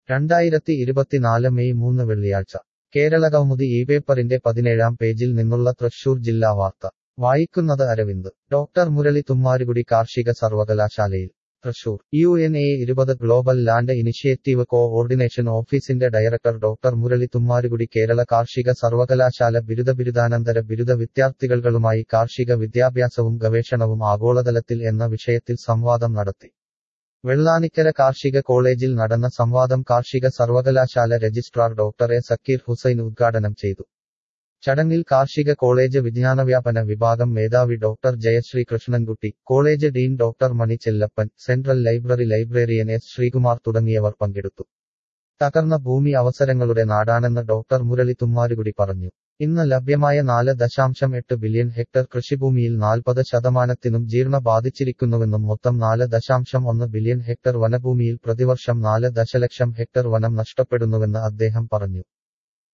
രണ്ടായിരത്തി ഇരുപത്തിനാല് മെയ് മൂന്ന് വെള്ളിയാഴ്ച കേരളകൗമുദി ഈ പേപ്പറിന്റെ പതിനേഴാം പേജിൽ നിന്നുള്ള തൃശൂർ ജില്ലാ വാർത്ത വായിക്കുന്നത് അരവിന്ദ് ഡോക്ടർ മുരളി തുമ്മാരുകുടി കാർഷിക സർവകലാശാലയിൽ തൃശൂർ യു എൻ എ ഇരുപത് ഗ്ലോബൽ ലാൻഡ് ഇനിഷ്യേറ്റീവ് കോഓർഡിനേഷൻ ഓഫീസിന്റെ ഡയറക്ടർ ഡോക്ടർ മുരളി തുമ്മാരുകുടി കേരള കാർഷിക സർവകലാശാല ബിരുദ ബിരുദാനന്തര ബിരുദ വിദ്യാർത്ഥികളുമായി കാർഷിക വിദ്യാഭ്യാസവും ഗവേഷണവും ആഗോളതലത്തിൽ എന്ന വിഷയത്തിൽ സംവാദം നടത്തി വെള്ളാനിക്കര കാർഷിക കോളേജിൽ നടന്ന സംവാദം കാർഷിക സർവകലാശാല registrar doctor A Sakkir Hussain ഉദ്ഘാടനം ചെയ്തു ചടങ്ങിൽ കാർഷിക കോളേജ് വിജ്ഞാനവ്യാപന വിഭാഗം മേധാവി doctor Jayasree Krishnankutty college dean doctor Mani Chellappan central library librarian S Sreekumar തുടങ്ങിയവർ പങ്കെടുത്തു തകർന്ന ഭൂമി അവസരങ്ങളുടെ നാടാണെന്ന് ഡോക്ടർ മുരളി തുമ്മാരുകുടി പറഞ്ഞു ഇന്ന് ലഭ്യമായ നാല് ദശാംശം എട്ട് ബില്യൺ ഹെക്ടർ കൃഷിഭൂമിയിൽ നാൽപ്പത് ശതമാനത്തിനും ജീർണ ബാധിച്ചിരിക്കുന്നുവെന്നും മൊത്തം നാല് ദശാംശം ഒന്ന് ബില്യൺ ഹെക്ടർ വനഭൂമിയിൽ പ്രതിവർഷം നാല് ദശലക്ഷം ഹെക്ടർ വനം നഷ്ടപ്പെടുന്നുവെന്ന് അദ്ദേഹം പറഞ്ഞു